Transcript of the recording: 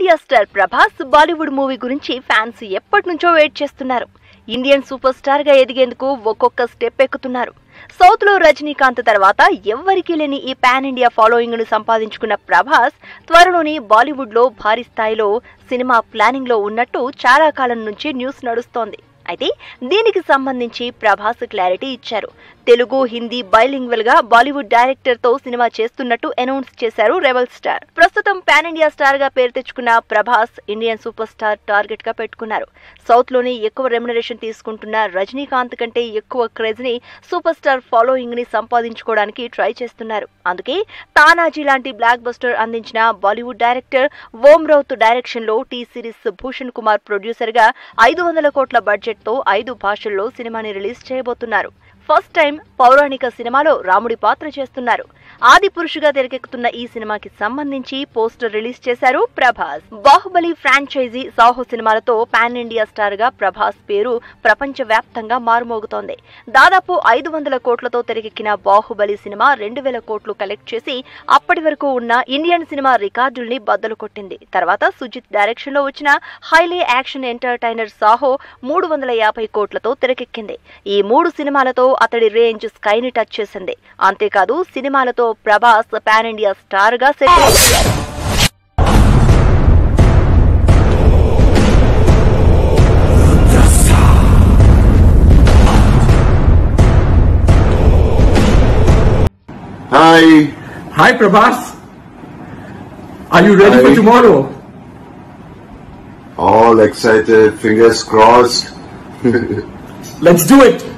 India star Prabhas Bollywood movie గురించి fans ఎప్పటి నుంచో వెయిట్ చేస్తున్నారు ఇండియన్ సూపర్ స్టార్ గా ఎదిగేందుకు ఒక్కొక్క స్టెప్ ఎక్కుతున్నారు సౌత్ లో రజనీకాంత్ తర్వాత ఎవ్వరికీ లేని ఈ పాన్ ఇండియా ఫాలోయింగ్ ను సంపాదించుకున్న ప్రభాస్ త్వరలోనే బాలీవుడ్ లో భారీ స్థాయిలో సినిమా ప్లానింగ్ లో ఉన్నట్టు చాలా కాలం నుంచి న్యూస్ నడుస్తోంది అయితే దీనికి సంబంధించి ప్రభాస్ క్లారిటీ ఇచ్చారు తెలుగు హిందీ బైలింగ్వల్ గా బాలీవుడ్ డైరెక్టర్ తో సినిమా చేస్తున్నట్టు అనౌన్స్ చేశారు రెబల్ స్టార్ ప్రస్తుతం పాన్ ఇండియా స్టార్ గా పేరు తెచ్చుకున్న Prabhas Indian super star target గా పెట్టుకున్నారు సౌత్ లోనే ఎక్కువ రెమ్యునరేషన్ తీసుకుంటున్న రజనీకాంత్ కంటే ఎక్కువ క్రేజ్ ని సూపర్ స్టార్ ఫాలోయింగ్ ని సంపాదించుకోవడానికి ట్రై చేస్తున్నారు అందుకే తానాజీ లాంటి బ్లాక్ బస్టర్ అందించిన బాలీవుడ్ డైరెక్టర్ ఓం రౌత్ డైరెక్షన్ లో టీ సిరీస్ భూషణ్ కుమార్ ప్రొడ్యూసర్ గా ఐదు వందల కోట్ల బడ్జెట్ తో ఐదు భాషల్లో సినిమాని రిలీజ్ చేయబోతున్నారు ఫస్ట్ టైం పౌరాణిక సినిమాలో రాముడి పాత్ర చేస్తున్నారు ఆది పురుషుగా తెరకెక్కుతున్న ఈ సినిమాకి సంబంధించి పోస్టర్ రిలీజ్ చేశారు ప్రభాస్ బాహుబలి ఫ్రాంచైజీ సాహో సినిమాలతో పాన్ ఇండియా స్టార్ గా ప్రభాస్ పేరు ప్రపంచ వ్యాప్తంగా మారుమోగుతోంది దాదాపు ఐదు వందల కోట్లతో తెరకెక్కిన బాహుబలి సినిమా రెండు వేల కోట్లు కలెక్ట్ చేసి అప్పటి వరకు ఉన్న ఇండియన్ సినిమా రికార్డుల్ని బద్దలు కొట్టింది తర్వాత సుజిత్ డైరెక్షన్ లో వచ్చిన హైలీ యాక్షన్ ఎంటర్టైనర్ సాహో మూడు వందల యాభై కోట్లతో తెరకెక్కింది ఈ మూడు సినిమాలతో అతడి రేంజ్ స్కైని టచ్ చేసింది అంతేకాదు సినిమాలతో ప్రభాస్ పాన్ ఇండియా స్టార్ గా సెట్ అయ్యారు Hi. Hi, Prabhas. Are you ready Hi. for tomorrow? All excited, fingers crossed. Let's do it.